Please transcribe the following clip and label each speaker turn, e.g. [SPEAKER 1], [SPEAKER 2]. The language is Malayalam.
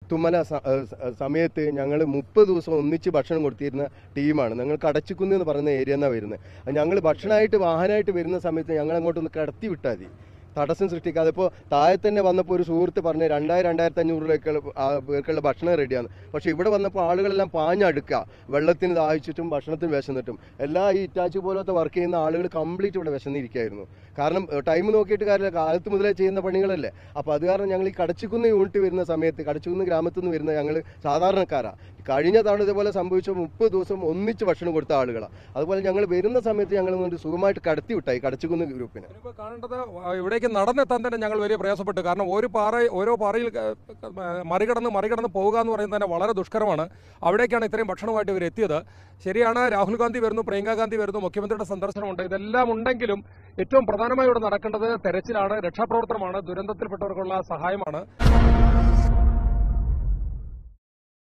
[SPEAKER 1] തുമ്മല സ- ഏഹ് സ- സമയത്ത് ഞങ്ങൾ മുപ്പത് ദിവസം ഒന്നിച്ച് ഭക്ഷണം കൊടുത്തിരുന്ന ടീമാണ് ഞങ്ങൾ കടച്ചിക്കുന്ന് എന്ന് പറയുന്ന ഏരിയ എന്നാണ് വരുന്നത് ഞങ്ങൾ ഭക്ഷണമായിട്ട് വാഹനമായിട്ട് വരുന്ന സമയത്ത് ഞങ്ങൾ അങ്ങോട്ടൊന്ന് കടത്തി വിട്ടാൽ മതി തടസ്സം സൃഷ്ടിക്കാതെ ഇപ്പോൾ താഴെ തന്നെ വന്നപ്പോൾ ഒരു സുഹൃത്ത് പറഞ്ഞ് രണ്ടായിരം രണ്ടായിരത്തി അഞ്ഞൂറ് രൂപയ്ക്കുള്ള ആ പേർക്കുള്ള ഭക്ഷണം റെഡിയാണ് പക്ഷേ ഇവിടെ വന്നപ്പോൾ ആളുകളെല്ലാം പാഞ്ഞടുക്കുക വെള്ളത്തിന് ദാഹിച്ചിട്ടും ഭക്ഷണത്തിന് വിശന്നിട്ടും എല്ലാ ഈ ഇറ്റാച്ച് പോലത്തെ വർക്ക് ചെയ്യുന്ന ആളുകൾ കംപ്ലീറ്റ് ഇവിടെ വിശന്നിരിക്കുകയായിരുന്നു കാരണം ടൈം നോക്കിയിട്ട് കാര്യമില്ല കാലത്ത് മുതലേ ചെയ്യുന്ന പണികളല്ലേ അപ്പോൾ അത് കാരണം ഞങ്ങൾ ഈ കടച്ചിക്കുന്ന് യൂണിറ്റ് വരുന്ന സമയത്ത് കടച്ചിക്കുന്ന് ഗ്രാമത്തിൽ നിന്ന് വരുന്ന ഞങ്ങൾ സാധാരണക്കാരാണ് കഴിഞ്ഞ തവണ ഇതുപോലെ സംഭവിച്ച മുപ്പത് ദിവസം ഒന്നിച്ച് ഭക്ഷണം കൊടുത്ത ആളുകളാണ് അതുപോലെ ഞങ്ങൾ വരുന്ന സമയത്ത് ഞങ്ങൾ കൊണ്ട് സുഖമായിട്ട് കടത്തി വിട്ടായി കടച്ചിക്കുന്ന് ഗ്രൂപ്പിന്
[SPEAKER 2] ഇനിയിപ്പോൾ കാണേണ്ടത് ആ, ഇവിടേക്ക് നടന്നെത്താൻ തന്നെ ഞങ്ങൾ വലിയ പ്രയാസപ്പെട്ടു കാരണം ഒരു പാറ ഓരോ പാറയിൽ ക- ക- മറികടന്ന് മറികടന്ന് പോവുക എന്ന് പറയുന്നത് തന്നെ വളരെ ദുഷ്കരമാണ് അവിടേക്കാണ് ഇത്രയും ഭക്ഷണമായിട്ട് ഇവർ എത്തിയത് ശരിയാണ് രാഹുൽ ഗാന്ധി വരുന്നു പ്രിയങ്ക ഗാന്ധി വരുന്നു മുഖ്യമന്ത്രിയുടെ സന്ദർശനമുണ്ട് ഇതെല്ലാം ഉണ്ടെങ്കിലും ഏറ്റവും പ്രധാനമായി ഇവിടെ നടക്കേണ്ടത് തെരച്ചിലാണ് രക്ഷാപ്രവർത്തനമാണ് ദുരന്തത്തിൽപ്പെട്ടവർക്കുള്ള സഹായമാണ്